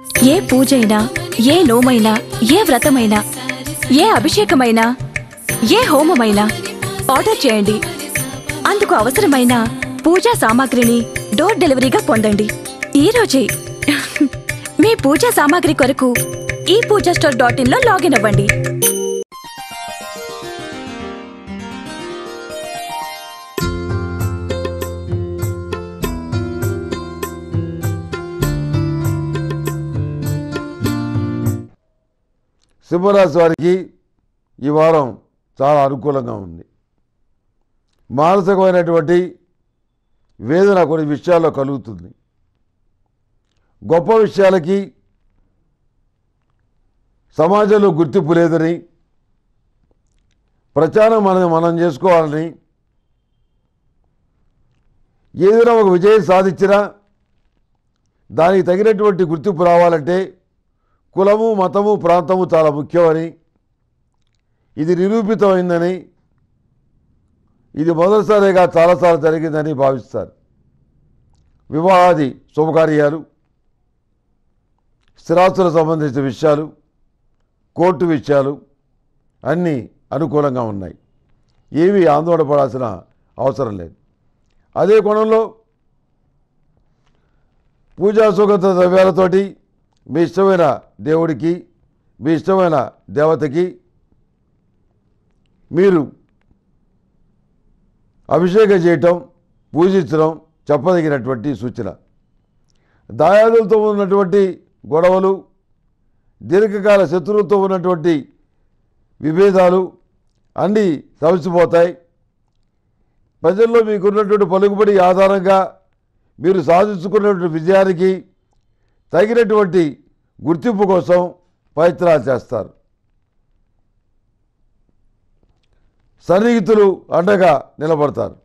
ఏ పూజైనా ఏ నోమైనా ఏ వ్రతమైనా ఏ అభిషేకమైనా ఏ హోమమైనా ఆర్డర్ చేయండి అందుకు అవసరమైన పూజా సామాగ్రిని డోర్ డెలివరీగా పొందండి ఈ రోజే మీ పూజా సామాగ్రి కొరకు ఈ పూజా స్టోర్ డాట్ ఇన్ లో లాగిన్ అవ్వండి సింహరాశి వారికి ఈ వారం చాలా అనుకూలంగా ఉంది మానసికమైనటువంటి వేదన కొన్ని విషయాల్లో కలుగుతుంది గొప్ప విషయాలకి సమాజంలో గుర్తింపు లేదని ప్రచారం మనం మనం చేసుకోవాలని ఏదైనా ఒక విజయం సాధించినా దానికి తగినటువంటి గుర్తింపు రావాలంటే కులము మతము ప్రాంతము చాలా ముఖ్యమని ఇది నిరూపితమైందని ఇది మొదటిసారిగా చాలాసార్లు జరిగిందని భావిస్తారు వివాహాది శుభకార్యాలు స్థిరాస్తులకు సంబంధించిన విషయాలు కోర్టు విషయాలు అన్నీ అనుకూలంగా ఉన్నాయి ఏమీ ఆందోళన పడాల్సిన అవసరం లేదు అదే కోణంలో పూజా సుగంధ ద్రవ్యాలతోటి మీ ఇష్టమైన దేవుడికి మీ ఇష్టమైన దేవతకి మీరు అభిషేకం చేయటం పూజించడం చెప్పదగినటువంటి సూచన దాయాదులతో ఉన్నటువంటి గొడవలు దీర్ఘకాల శత్రువులతో ఉన్నటువంటి విభేదాలు అన్నీ తలసిపోతాయి ప్రజల్లో మీకున్నటువంటి పలుకుబడి ఆధారంగా మీరు సాధించుకున్నటువంటి విజయానికి తగినటువంటి గుర్తింపు కోసం ప్రయత్నాలు చేస్తారు సన్నిహితులు అండగా నిలబడతారు